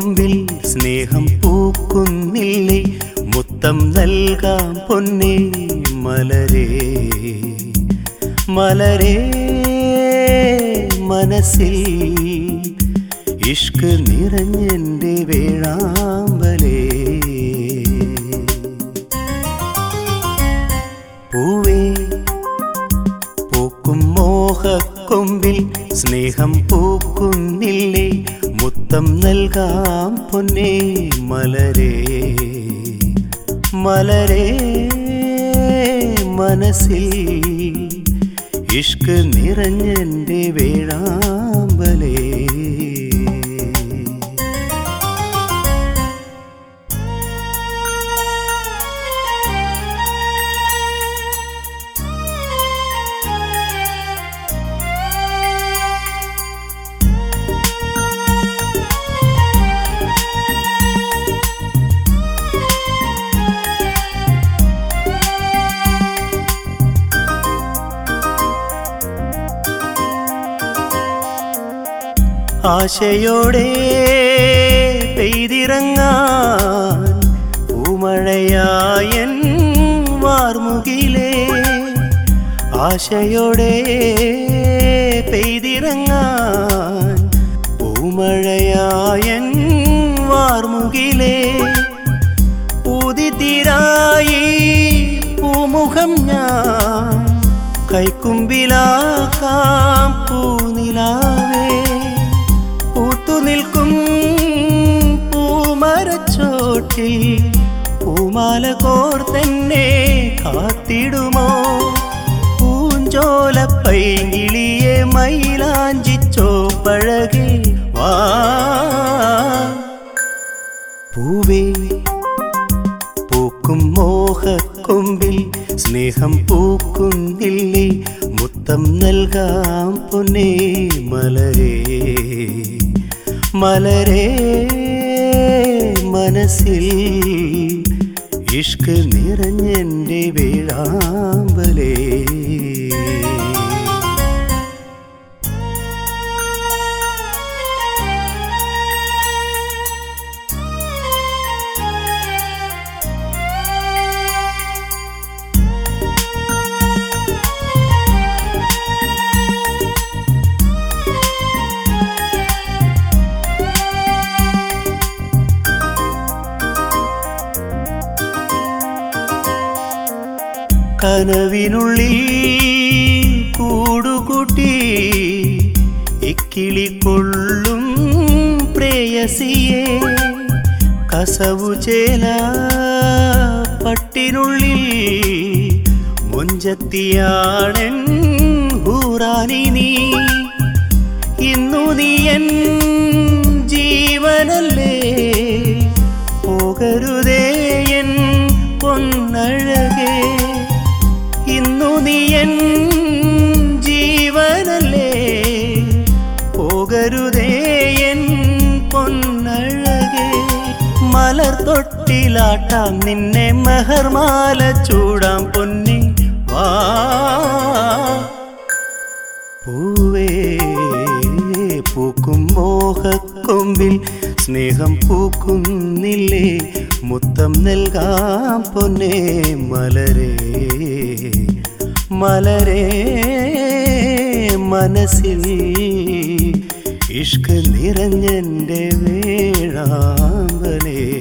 മോഹക്കൊമ്പിൽ സ്നേഹം പൂക്കുന്നില്ലേ മുത്തം നൽകാം പൊന്നേ മലരേ മലരേ മനസ്സിൽ ഇഷ്ക് നിറഞ്ഞെൻ്റെ വേഴാമ്പലേ പൂവേ പൂക്കും മോഹക്കൊമ്പിൽ സ്നേഹം പൂക്കുന്നില്ലേ മുത്തം നൽകാം പൊന്നേ മലരേ മലരേ മനസ്സിൽ ഇഷ്ക് നിറഞ്ഞെൻ്റെ വേഴാമ്പലേ ആശയോടെ പെയ്തിറങ്ങാൻ പൂമഴയായൻ വാർമുകിലേ ആശയോടെ പെയ്തിറങ്ങാൻ പൂമഴയായൻ വാർമുകിലേ ഉദിതിരായി പൂമുഖം ഞാൻ കൈക്കുമ്പിലാക്കാം പൂനിലാവേ പൂത്തു നിൽക്കും പൂമരച്ചോട്ടിൽ പൂമാല കോർത്തെന്നെ കാത്തിടുമോ പൂഞ്ചോല പൈകിളിയെ മൈലാഞ്ചിച്ചോ പഴകെ വാ പൂവേ പൂക്കും മോഹക്കൊമ്പിൽ സ്നേഹം പൂക്കുന്നില്ലേ മുത്തം നൽകാം പൊന്നേ മലരേ മലരേ മനസ്സിൽ ഇഷ്ക് നിറഞ്ഞെൻ്റെ വേഴാമ്പലേ കനവിനുള്ളിൽ കൂടുകൂട്ടി ഇക്കിളി കൊള്ളും പ്രേയസിയെ കസവു ചേല പട്ടിനുള്ളിൽ മുഞ്ചത്തിയാണൻ ഹൂറാനി നീ ഇന്നു നീ എൻ ജീവനല്ലേ പോകരുതേ എൻ പൊന്നഴകേ ഇന്നു നീ എൻ ജീവനല്ലേ പോകരുതേ എൻ പൊന്നഴകേ മലർ തൊട്ടിലാട്ടാം നിന്നെ മെഹർമാല ചൂടാം പൊന്നി വാ പൂവേ പൂക്കും മോഹക്കൊമ്പിൽ സ്നേഹം പൂക്കുന്നില്ലേ മുത്തം നൽകാം പൊന്നേ മലരേ മലരേ മനസ്സിൽ ഇഷ്ക് നിറഞ്ഞെൻ്റെ വേഴാമ്പലേ